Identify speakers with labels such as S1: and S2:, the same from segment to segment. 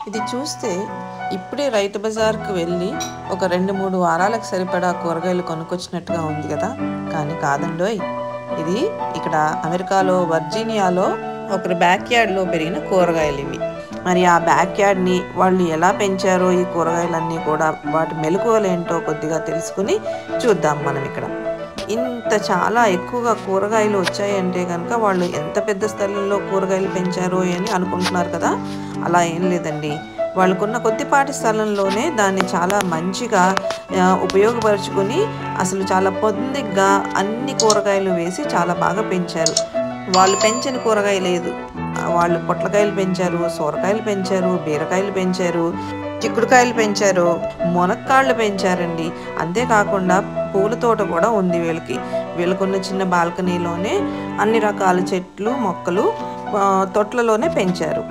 S1: ఇది చూస్తే ఇప్పుడే రైతు బజార్కి వెళ్ళి ఒక రెండు మూడు వారాలకు సరిపడా కూరగాయలు కొనుక్కొచ్చినట్టుగా ఉంది కదా కానీ కాదండోయ్ ఇది ఇక్కడ అమెరికాలో వర్జీనియాలో ఒకరి బ్యాక్ యార్డ్లో పెరిగిన కూరగాయలు ఇవి మరి ఆ బ్యాక్ యార్డ్ని వాళ్ళు ఎలా పెంచారో ఈ కూరగాయలన్నీ కూడా వాటి మెలకువలు ఏంటో కొద్దిగా తెలుసుకుని చూద్దాం మనం ఇక్కడ ఇంత చాలా ఎక్కువగా కూరగాయలు వచ్చాయంటే కనుక వాళ్ళు ఎంత పెద్ద స్థలంలో కూరగాయలు పెంచారో అని అనుకుంటున్నారు కదా అలా ఏం లేదండి వాళ్ళకున్న కొద్దిపాటి స్థలంలోనే దాన్ని చాలా మంచిగా ఆ, ఉపయోగపరుచుకొని అసలు చాలా పొందిగ్గా అన్ని కూరగాయలు వేసి చాలా బాగా పెంచారు వాళ్ళు పెంచిన కూరగాయ లేదు ఆ, వాళ్ళు పొట్లకాయలు పెంచారు సొరకాయలు పెంచారు బీరకాయలు పెంచారు చిక్కుడుకాయలు పెంచారు మునక్కాళ్ళు పెంచారండి అంతేకాకుండా పూల తోట కూడా ఉంది వీళ్ళకి వీళ్ళకున్న చిన్న బాల్కనీలోనే అన్ని రకాల చెట్లు మొక్కలు ఆ, తొట్లలోనే పెంచారు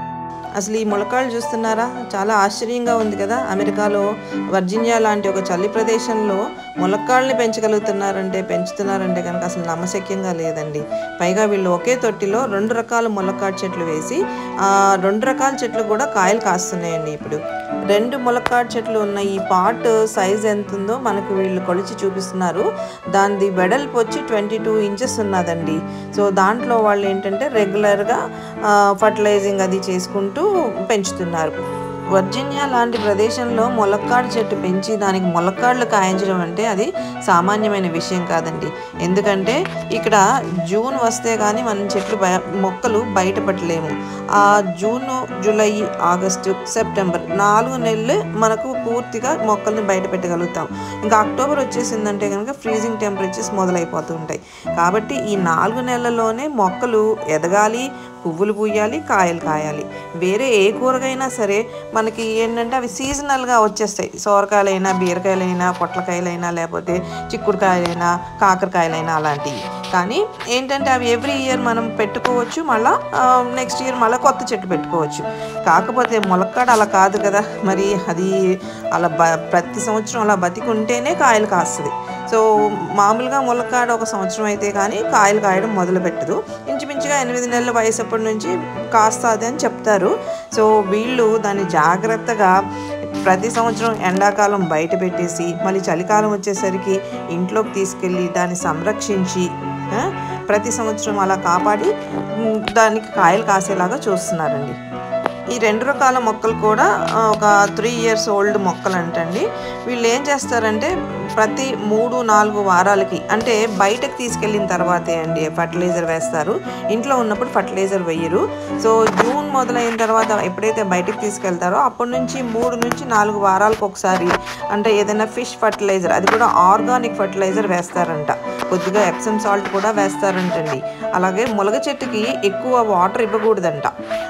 S1: అసలు ఈ ములక్కాళ్ళు చూస్తున్నారా చాలా ఆశ్చర్యంగా ఉంది కదా అమెరికాలో వర్జీనియా లాంటి ఒక చలి ప్రదేశంలో ములక్కాళ్ళని పెంచగలుగుతున్నారంటే పెంచుతున్నారంటే కనుక అసలు నమ్మశక్యంగా లేదండి పైగా వీళ్ళు ఒకే తొట్టిలో రెండు రకాల ములక్కాడు చెట్లు వేసి ఆ రెండు రకాల చెట్లు కూడా కాయలు కాస్తున్నాయండి ఇప్పుడు రెండు ములక్కాడు చెట్లు ఉన్న ఈ పాట్ సైజ్ ఎంత ఉందో మనకు వీళ్ళు కొలిచి చూపిస్తున్నారు దానిది వెడల్పు వచ్చి ట్వంటీ టూ ఇంచెస్ ఉన్నదండి సో దాంట్లో వాళ్ళు ఏంటంటే రెగ్యులర్గా ఫర్టిలైజింగ్ అది చేసుకుంటూ పెంచుతున్నారు వర్జీనియా లాంటి ప్రదేశంలో ములక్కాడు చెట్టు పెంచి దానికి ములక్కాడలు కాయించడం అంటే అది సామాన్యమైన విషయం కాదండి ఎందుకంటే ఇక్కడ జూన్ వస్తే కానీ మనం చెట్లు బయ మొక్కలు బయటపడలేము ఆ జూన్ జూలై ఆగస్టు సెప్టెంబర్ నాలుగు నెలలు మనకు పూర్తిగా మొక్కల్ని బయట పెట్టగలుగుతాం ఇంకా అక్టోబర్ వచ్చేసిందంటే కనుక ఫ్రీజింగ్ టెంపరేచర్స్ మొదలైపోతూ ఉంటాయి కాబట్టి ఈ నాలుగు నెలల్లోనే మొక్కలు ఎదగాలి పువ్వులు పూయాలి కాయలు కాయాలి వేరే ఏ కూరగాయైనా సరే మనకి ఏంటంటే అవి సీజనల్గా వచ్చేస్తాయి సోరకాయలైనా బీరకాయలైనా పొట్లకాయలైనా లేకపోతే చిక్కుడుకాయలైనా కాకరకాయలైనా అలాంటివి కానీ ఏంటంటే అవి ఎవ్రీ ఇయర్ మనం పెట్టుకోవచ్చు మళ్ళా నెక్స్ట్ ఇయర్ మళ్ళీ కొత్త చెట్టు పెట్టుకోవచ్చు కాకపోతే ములక్కాడ అలా కాదు కదా మరి అది అలా బ ప్రతి సంవత్సరం అలా బతికుంటేనే కాయలు కాస్తుంది సో మామూలుగా ములక్కాడ ఒక సంవత్సరం అయితే కానీ కాయలు కాయడం మొదలు పెట్టదు ఇంచుమించుగా ఎనిమిది నెలల వయసప్పటి నుంచి కాస్తుంది అని చెప్తారు సో వీళ్ళు దాన్ని జాగ్రత్తగా ప్రతి సంవత్సరం ఎండాకాలం బయట పెట్టేసి మళ్ళీ చలికాలం వచ్చేసరికి ఇంట్లోకి తీసుకెళ్ళి దాన్ని సంరక్షించి ఆ, ప్రతి సంవత్సరం అలా కాపాడి ఉమ్, దానికి కాయలు కాసేలాగా చూస్తున్నారండి ఈ రెండు రకాల మొక్కలు కూడా ఆ, ఒక త్రీ ఇయర్స్ ఓల్డ్ మొక్కలు అంటండి వీళ్ళు ఏం చేస్తారంటే ప్రతి మూడు నాలుగు వారాలకి అంటే బయటకు తీసుకెళ్ళిన తర్వాతే అండి ఫర్టిలైజర్ వేస్తారు ఇంట్లో ఉన్నప్పుడు ఫర్టిలైజర్ వేయరు సో జూన్ మొదలైన తర్వాత ఎప్పుడైతే బయటకు తీసుకెళ్తారో అప్పటి నుంచి మూడు నుంచి నాలుగు వారాలకు ఒకసారి అంటే ఏదైనా ఫిష్ ఫర్టిలైజర్ అది కూడా ఆర్గానిక్ ఫర్టిలైజర్ వేస్తారంట కొద్దిగా ఎప్సమ్ సాల్ట్ కూడా వేస్తారంటండి అలాగే ములగ చెట్టుకి ఎక్కువ వాటర్ ఇవ్వకూడదంట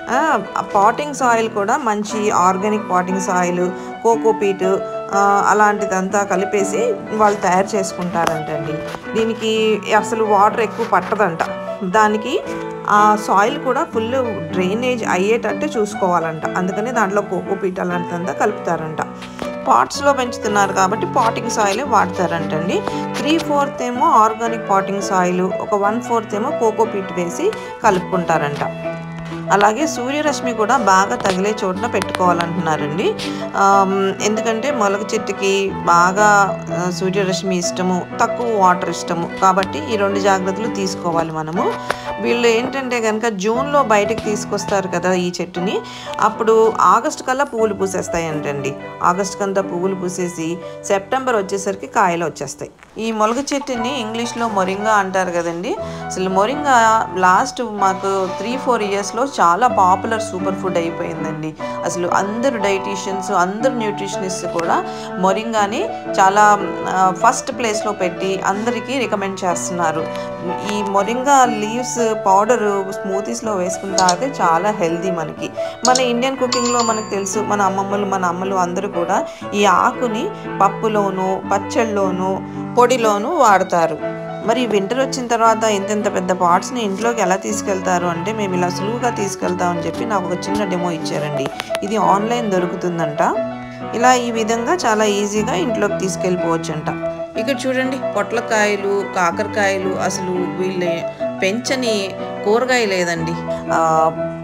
S1: పాటింగ్ సాయిల్ కూడా మంచి ఆర్గానిక్ పాటింగ్ సాయిల్ కోకోపీట్ అలాంటిదంతా కలిపేసి వాళ్ళు తయారు చేసుకుంటారంటండి దీనికి అసలు వాటర్ ఎక్కువ పట్టదంట దానికి ఆ సాయిల్ కూడా ఫుల్ డ్రైనేజ్ అయ్యేటట్టు చూసుకోవాలంట అందుకని దాంట్లో కోకోపీట్ అలాంటిదంతా కలుపుతారంట పాట్స్లో పెంచుతున్నారు కాబట్టి పాటింగ్ సాయిల్ వాడతారంటండి త్రీ ఫోర్త్ ఏమో ఆర్గానిక్ పాటింగ్ సాయిల్ ఒక వన్ ఫోర్త్ ఏమో కోకోపీట్ వేసి కలుపుకుంటారంట అలాగే సూర్యరశ్మి కూడా బాగా తగిలే చోటున పెట్టుకోవాలంటున్నారండి ఆమ్, ఎందుకంటే మొలక చెట్టుకి బాగా ఆ, సూర్యరశ్మి ఇష్టము తక్కువ వాటర్ ఇష్టము కాబట్టి ఈ రెండు జాగ్రత్తలు తీసుకోవాలి మనము వీళ్ళు ఏంటంటే కనుక జూన్లో బయటకు తీసుకొస్తారు కదా ఈ చెట్టుని అప్పుడు ఆగస్ట్ కల్లా పువ్వులు పూసేస్తాయంటండి ఆగస్ట్ కంతా పువ్వులు పూసేసి సెప్టెంబర్ వచ్చేసరికి కాయలు వచ్చేస్తాయి ఈ మొలక చెట్టుని ఇంగ్లీష్లో మొరింగా అంటారు కదండి అసలు మొరింగా లాస్ట్ మాకు త్రీ ఫోర్ ఇయర్స్లో చాలా పాపులర్ సూపర్ ఫుడ్ అయిపోయిందండి అసలు అందరు డైటీషియన్స్ అందరు న్యూట్రిషనిస్ట్ కూడా మొరింగాని చాలా ఫస్ట్ ప్లేస్లో పెట్టి అందరికీ రికమెండ్ చేస్తున్నారు ఈ మొరింగా లీవ్స్ పౌడర్ స్మూతీస్లో వేసుకుని తాగితే చాలా హెల్దీ మనకి మన ఇండియన్ కుకింగ్లో మనకు తెలుసు మన అమ్మమ్మలు మన అమ్మలు అందరూ కూడా ఈ ఆకుని పప్పులోను పచ్చళ్ళలోను పొడిలోను వాడతారు మరి వింటర్ వచ్చిన తర్వాత ఇంతెంత పెద్ద పార్ట్స్ని ఇంట్లోకి ఎలా తీసుకెళ్తారు అంటే మేము ఇలా సులువుగా తీసుకెళ్తామని చెప్పి నాకు ఒక చిన్న డెమో ఇచ్చారండి ఇది ఆన్లైన్ దొరుకుతుందంట ఇలా ఈ విధంగా చాలా ఈజీగా ఇంట్లోకి తీసుకెళ్ళిపోవచ్చంట ఇక్కడ చూడండి పొట్లకాయలు కాకరకాయలు అసలు వీళ్ళ పెంచని కూరగాయ లేదండి ఆ,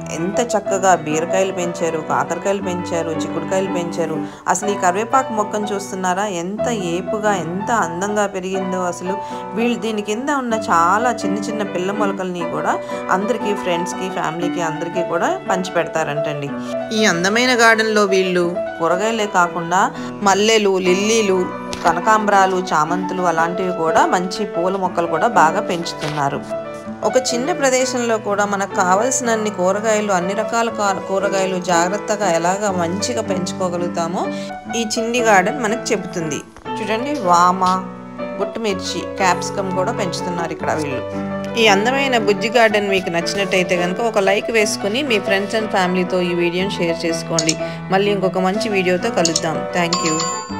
S1: ఎంత చక్కగా బీరకాయలు పెంచారు కాకరకాయలు పెంచారు చిక్కుడుకాయలు పెంచారు అసలు ఈ కరివేపాకు మొక్కను చూస్తున్నారా ఎంత ఏపుగా ఎంత అందంగా పెరిగిందో అసలు వీళ్ళు దీని కింద ఉన్న చాలా చిన్న చిన్న పిల్ల మొలకల్ని కూడా అందరికీ ఫ్రెండ్స్కి ఫ్యామిలీకి అందరికీ కూడా పంచి పెడతారంటండి ఈ అందమైన గార్డెన్లో వీళ్ళు కూరగాయలే కాకుండా మల్లెలు లిల్లీలు కనకాంబరాలు చామంతులు అలాంటివి కూడా మంచి పూల మొక్కలు కూడా బాగా పెంచుతున్నారు ఒక చిన్న ప్రదేశంలో కూడా మనకు కావలసినన్ని కూరగాయలు అన్ని రకాల కా- కూరగాయలు జాగ్రత్తగా ఎలాగ మంచిగా పెంచుకోగలుగుతామో ఈ చిన్ని గార్డెన్ మనకు చెబుతుంది చూడండి వామ గుట్టుమిర్చి క్యాప్సికమ్ కూడా పెంచుతున్నారు ఇక్కడ వీళ్ళు ఈ అందమైన బుజ్జి గార్డెన్ మీకు నచ్చినట్టయితే కనుక ఒక లైక్ వేసుకుని మీ ఫ్రెండ్స్ అండ్ ఫ్యామిలీతో ఈ వీడియోని షేర్ చేసుకోండి మళ్ళీ ఇంకొక మంచి వీడియోతో కలుద్దాం థ్యాంక్ యూ